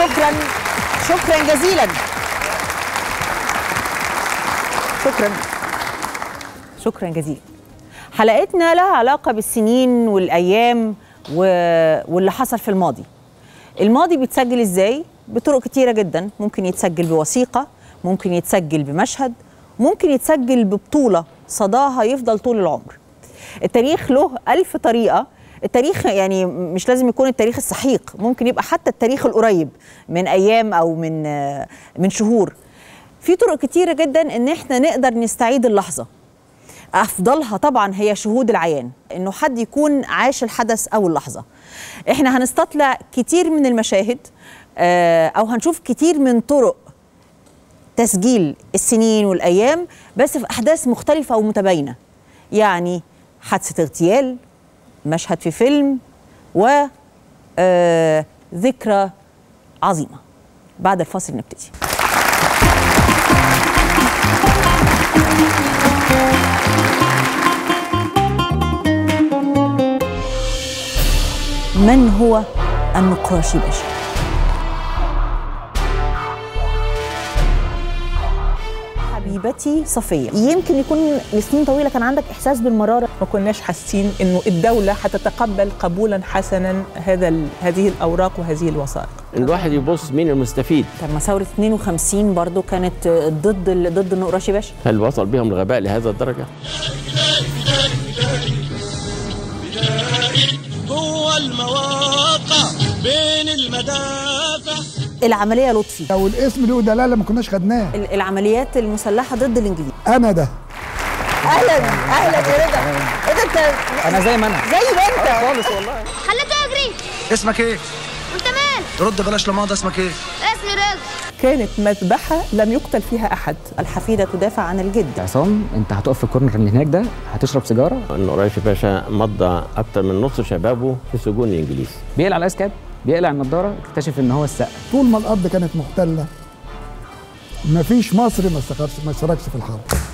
شكرا شكرا جزيلا شكرا شكرا جزيلا حلقتنا لها علاقة بالسنين والأيام و... واللي حصل في الماضي الماضي بيتسجل ازاي؟ بطرق كتيرة جدا ممكن يتسجل بوثيقة ممكن يتسجل بمشهد ممكن يتسجل ببطولة صداها يفضل طول العمر التاريخ له ألف طريقة التاريخ يعني مش لازم يكون التاريخ السحيق ممكن يبقى حتى التاريخ القريب من أيام أو من من شهور في طرق كتيرة جدا إن إحنا نقدر نستعيد اللحظة افضلها طبعا هي شهود العيان انه حد يكون عاش الحدث او اللحظه احنا هنستطلع كتير من المشاهد آه، او هنشوف كتير من طرق تسجيل السنين والايام بس في احداث مختلفه ومتباينه يعني حادثه اغتيال مشهد في فيلم و آه، ذكرى عظيمه بعد الفاصل نبتدي من هو النقراشي باشا حبيبتي صفية يمكن يكون لسنين طويلة كان عندك إحساس بالمرارة ما كناش حاسين انه الدوله هتتقبل قبولا حسنا هذا ال- هذه الاوراق وهذه الوثائق الواحد يبص مين المستفيد طب ما ثورة 52 برضو كانت ضد ال- ضد النقراشي باشا هل وصل بهم الغباء لهذا الدرجة جوه المواقع بين المدافع العملية لطفي لو الاسم له دلاله ما كناش خدناه ال- العمليات المسلحة ضد الإنجليز انا ده أهلا أهلا يا رضا إيه ده أنت انا زي ما انا زي ما أنت خليته يجري اسمك ايه؟ وانت مال رد بلاش لماضي اسمك ايه؟ اسمي رضا كانت مذبحه لم يقتل فيها احد الحفيدة تدافع عن الجد عصام انت هتقف في الكورنر اللي هناك ده هتشرب سيجاره النقراشي باشا مضى أكثر من نص شبابه في سجون الإنجليز بيقلع الايس كاب بيقلع النضاره اكتشف ان هو السقا طول ما الارض كانت محتله مفيش مصري ما اشتغلش ما اشتركش في الحرب